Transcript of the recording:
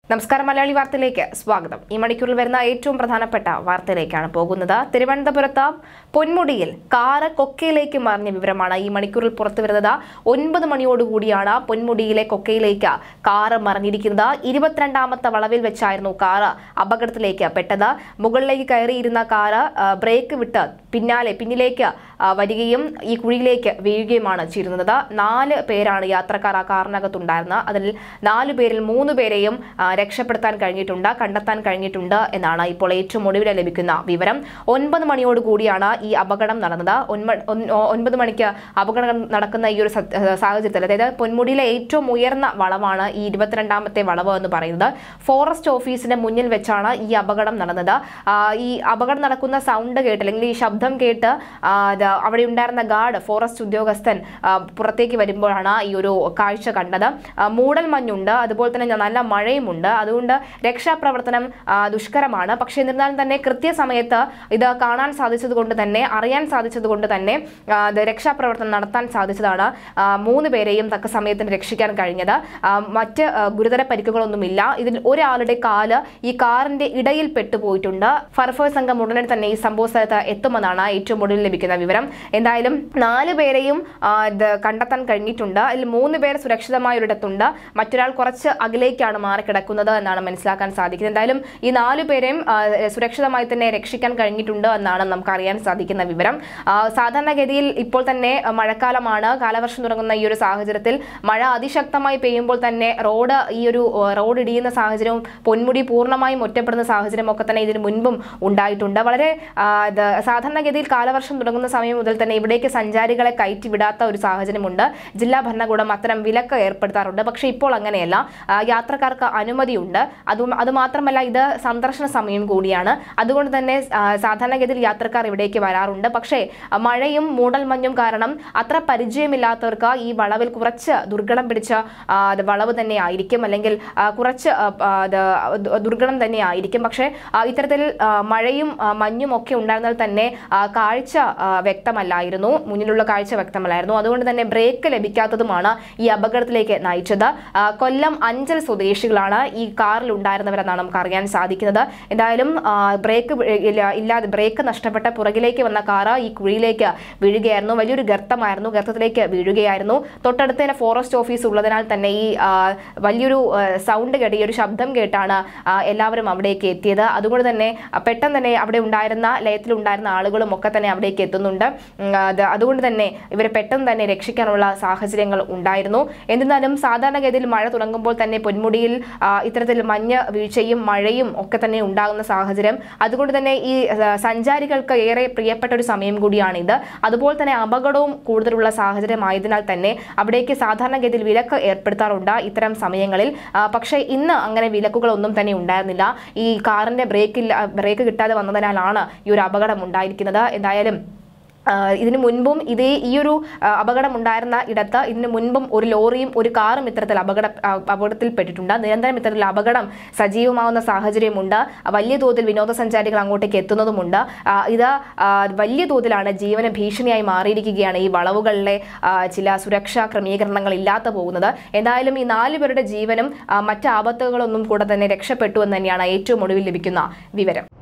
നമസ്കാരം മലയാളി വാർത്തയിലേക്ക് സ്വാഗതം ഈ മണിക്കൂറിൽ വരുന്ന ഏറ്റവും പ്രധാനപ്പെട്ട വാർത്തയിലേക്കാണ് പോകുന്നത് തിരുവനന്തപുരത്ത് പൊന്മുടിയിൽ കാറ് കൊക്കയിലേക്ക് മറിഞ്ഞ വിവരമാണ് ഈ മണിക്കൂറിൽ പുറത്തു വരുന്നത് ഒൻപത് മണിയോടുകൂടിയാണ് പൊന്മുടിയിലെ കൊക്കയിലേക്ക് കാറ് മറിഞ്ഞിരിക്കുന്നത് ഇരുപത്തിരണ്ടാമത്തെ വളവിൽ വെച്ചായിരുന്നു കാറ് അപകടത്തിലേക്ക് പെട്ടത് മുകളിലേക്ക് കയറിയിരുന്ന കാറ് ആ, ബ്രേക്ക് വിട്ട് പിന്നാലെ പിന്നിലേക്ക് ആ, വരികയും ഈ കുഴിയിലേക്ക് വീഴുകയുമാണ് ചെയ്തിരുന്നത് നാല് പേരാണ് യാത്രക്കാർ ആ കാറിനകത്തുണ്ടായിരുന്നത് അതിൽ നാലു പേരിൽ മൂന്ന് പേരെയും ആ, രക്ഷപ്പെടുത്താൻ കഴിഞ്ഞിട്ടുണ്ട് കണ്ടെത്താൻ കഴിഞ്ഞിട്ടുണ്ട് എന്നാണ് ഇപ്പോൾ ഏറ്റവും ഒടുവിൽ ലഭിക്കുന്ന വിവരം ഒൻപത് മണിയോട് കൂടിയാണ് ഈ അപകടം നടന്നത് ഒൻപ- ഒൻ- ഒൻപത് മണിക്ക് അപകടം നടക്കുന്ന ഈ ഒരു സ- സാഹചര്യത്തിൽ അതായത് പൊന്മുടിയിലെ ഏറ്റവും ഉയർന്ന വളവാണ് ഈ ഇരുപത്തിരണ്ടാമത്തെ വളവ് എന്ന് പറയുന്നത് ഫോറസ്റ്റ് ഓഫീസിന്റെ മുന്നിൽ വെച്ചാണ് ഈ അപകടം നടന്നത് ആ, ഈ അപകടം നടക്കുന്ന സൗണ്ട് കേട്ട് അല്ലെങ്കിൽ ഈ ശബ്ദം കേട്ട് ആ, ഇത് അവിടെ ഉണ്ടായിരുന്ന ഗാർഡ് ഫോറസ്റ്റ് ഉദ്യോഗസ്ഥൻ ആ, പുറത്തേക്ക് വരുമ്പോഴാണ് ഈ ഒരു കാഴ്ച കണ്ടത് ആ, മൂടൽ മഞ്ഞുണ്ട് അതുപോലെ തന്നെ നല്ല മഴയുമുണ്ട് അതുകൊണ്ട് രക്ഷാപ്രവർത്തനം ആ, ദുഷ്കരമാണ് പക്ഷേ എന്നിരുന്നാലും തന്നെ കൃത്യസമയത്ത് ഇത് കാണാൻ സാധിച്ചത് കൊണ്ട് തന്നെ അറിയാൻ സാധിച്ചത് കൊണ്ട് തന്നെ ആ, ഇത് രക്ഷാപ്രവർത്തനം നടത്താൻ സാധിച്ചതാണ് ആ, മൂന്ന് പേരെയും തക്ക സമയത്തിന് രക്ഷിക്കാൻ കഴിഞ്ഞത് ആ, മറ്റ് ആ, ഗുരുതര പരിക്കുകളൊന്നുമില്ല ഇതിൽ ഒരാളുടെ കാല് ഈ കാറിന്റെ ഇടയിൽ പെട്ടുപോയിട്ടുണ്ട് ഫയർഫോഴ്സ് സംഘം ഉടനെ തന്നെ ഈ സംഭവ സ്ഥലത്ത് എത്തുമെന്നാണ് ഏറ്റവും ഒടുവിൽ ലഭിക്കുന്ന വിവരം എന്തായാലും നാല് പേരെയും ആ, ഇത് കണ്ടെത്താൻ കഴിഞ്ഞിട്ടുണ്ട് അതിൽ മൂന്ന് പേർ സുരക്ഷിതമായ ഒരിടത്തുണ്ട് മറ്റൊരാൾ കുറച്ച് അകലേക്കാണ് മാറിക്കിടക്കുന്നത് എന്നാണ് മനസ്സിലാക്കാൻ സാധിക്കുന്നത് എന്തായാലും ഈ നാലു പേരെയും ആ, സുരക്ഷിതമായി തന്നെ രക്ഷിക്കാൻ കഴിഞ്ഞിട്ടുണ്ട് എന്നാണ് നമുക്ക് അറിയാൻ സാധിക്കുന്ന വിവരം ആ, സാധാരണഗതിയിൽ ഇപ്പോൾ തന്നെ ആ, മഴക്കാലമാണ് കാലവർഷം തുടങ്ങുന്ന ഈ ഒരു സാഹചര്യത്തിൽ മഴ അതിശക്തമായി പെയ്യുമ്പോൾ തന്നെ റോഡ് ഈ ഒരു ആ, റോഡ് ഇടിയുന്ന സാഹചര്യവും പൊന്മുടി പൂർണ്ണമായും ഒറ്റപ്പെടുന്ന സാഹചര്യം ഒക്കെ തന്നെ ഇതിന് മുൻപും ഉണ്ടായിട്ടുണ്ട് വളരെ ആ, ഇത് സാധാരണഗതിയിൽ കാലവർഷം തുടങ്ങുന്ന സമയം മുതൽ തന്നെ ഇവിടേക്ക് സഞ്ചാരികളെ കയറ്റി വിടാത്ത ഒരു സാഹചര്യമുണ്ട് ജില്ലാ ഭരണകൂടം അത്തരം വിലക്ക് ഏർപ്പെടുത്താറുണ്ട് പക്ഷേ ഇപ്പോൾ അങ്ങനെയല്ല ആ, യാത്രക്കാർക്ക് അനുമതിയുണ്ട് അതും അത് മാത്രമല്ല ഇത് സന്ദർശന സമയം കൂടിയാണ് അതുകൊണ്ട് തന്നെ ആ, സാധാരണഗതിയിൽ യാത്രക്കാർ ഇവിടേക്ക് വരാറുണ്ട് പക്ഷേ ആ, മഴയും മൂടൽമഞ്ഞും കാരണം അത്ര പരിചയമില്ലാത്തവർക്ക് ഈ വളവിൽ കുറച്ച് ദുർഘടം പിടിച്ച ആ, അത് വളവ് തന്നെ ആയിരിക്കും അല്ലെങ്കിൽ ആ, കുറച്ച് ആ, ആ, അത് ദു- ദുർഘടം തന്നെ ആയിരിക്കും പക്ഷേ ആ, ഇത്തരത്തിൽ ആ, മഴയും ആ, മഞ്ഞും ഒക്കെ ഉണ്ടായിരുന്നാൽ തന്നെ ആ, കാഴ്ച ആ, വ്യക്തമല്ലായിരുന്നു മുന്നിലുള്ള കാഴ്ച വ്യക്തമല്ലായിരുന്നു അതുകൊണ്ട് തന്നെ ബ്രേക്ക് ലഭിക്കാത്തതുമാണ് ഈ അപകടത്തിലേക്ക് നയിച്ചത് ആ, കൊല്ലം അഞ്ചൽ സ്വദേശികളാണ് ഈ കാറിൽ ഉണ്ടായിരുന്നവരെന്നാണ് നമുക്ക് അറിയാൻ സാധിക്കുന്നത് എന്തായാലും ആ, ബ്രേക്ക് വി- ഇല്ല- ഇല്ലാതെ ബ്രേക്ക് നഷ്ടപ്പെട്ട പുറകിലേക്ക് വന്ന കാറ് ഈ കുഴിയിലേക്ക് വീഴുകയായിരുന്നു വലിയൊരു ഗർത്തമായിരുന്നു ഗർത്തത്തിലേക്ക് വീഴുകയായിരുന്നു തൊട്ടടുത്ത് തന്നെ ഫോറസ്റ്റ് ഓഫീസ് ഉള്ളതിനാൽ തന്നെ ഈ ആ, വലിയൊരു ആ, സൗണ്ട് കേട്ട് ഈ ഒരു ശബ്ദം കേട്ടാണ് ആ, എല്ലാവരും അവിടേക്ക് എത്തിയത് അതുകൊണ്ട് തന്നെ ആ, പെട്ടെന്ന് തന്നെ അവിടെ ഉണ്ടായിരുന്ന ലയത്തിലുണ്ടായിരുന്ന ആളുകളും ഒക്കെ തന്നെ അവിടേക്ക് എത്തുന്നുണ്ട് ഉം, അത് അതുകൊണ്ട് തന്നെ ഇവരെ പെട്ടെന്ന് തന്നെ രക്ഷിക്കാനുള്ള സാഹചര്യങ്ങൾ ഉണ്ടായിരുന്നു എന്നിരുന്നാലും സാധാരണഗതിയിൽ മഴ തുടങ്ങുമ്പോൾ തന്നെ പൊന്മുടിയിൽ ആ, ഇത്തരത്തിൽ മഞ്ഞ് വീഴ്ചയും മഴയും ഒക്കെ തന്നെ ഉണ്ടാകുന്ന സാഹചര്യം അതുകൊണ്ട് തന്നെ ഈ ആ, സഞ്ചാരികൾക്ക് ഏറെ പ്രിയപ്പെട്ട ഒരു സമയം കൂടിയാണിത് അതുപോലെ തന്നെ അപകടവും കൂടുതലുള്ള സാഹചര്യമായതിനാൽ തന്നെ അവിടേക്ക് സാധാരണഗതിയിൽ വിലക്ക് ഏർപ്പെടുത്താറുണ്ട് ഇത്തരം സമയങ്ങളിൽ ആ, പക്ഷേ ഇന്ന് അങ്ങനെ വിലക്കുകളൊന്നും തന്നെ ഉണ്ടായിരുന്നില്ല ഈ കാറിന്റെ ബ്രേക്ക് ഇല്ല ബ്രേക്ക് കിട്ടാതെ വന്നതിനാലാണ് ഈ ഒരു അപകടം ഉണ്ടായിരിക്കുന്നത് എന്തായാലും ആ, ഇതിനു മുൻപും ഇതേ ഈ ഒരു ആ, അപകടം ഉണ്ടായിരുന്ന ഇടത്ത് ഇതിനു മുൻപും ഒരു ലോറിയും ഒരു കാറും ഇത്തരത്തിൽ അപകട ആ, അപകടത്തിൽപ്പെട്ടിട്ടുണ്ട് നിരന്തരം ഇത്തരത്തിൽ അപകടം സജീവമാവുന്ന സാഹചര്യമുണ്ട് വലിയ തോതിൽ വിനോദസഞ്ചാരികൾ അങ്ങോട്ടേക്ക് എത്തുന്നതുമുണ്ട് ആ, ഇത് ആ, വലിയ തോതിലാണ് ജീവന ഭീഷണിയായി മാറിയിരിക്കുകയാണ് ഈ വളവുകളിലെ ആ, ചില സുരക്ഷാ ക്രമീകരണങ്ങൾ ഇല്ലാത്ത പോകുന്നത് എന്തായാലും ഈ നാല് പേരുടെ ജീവനും ആ, മറ്റ് ആപത്തുകളൊന്നും കൂടെ തന്നെ രക്ഷപ്പെട്ടു എന്ന് തന്നെയാണ് ഏറ്റവും ഒടുവിൽ ലഭിക്കുന്ന വിവരം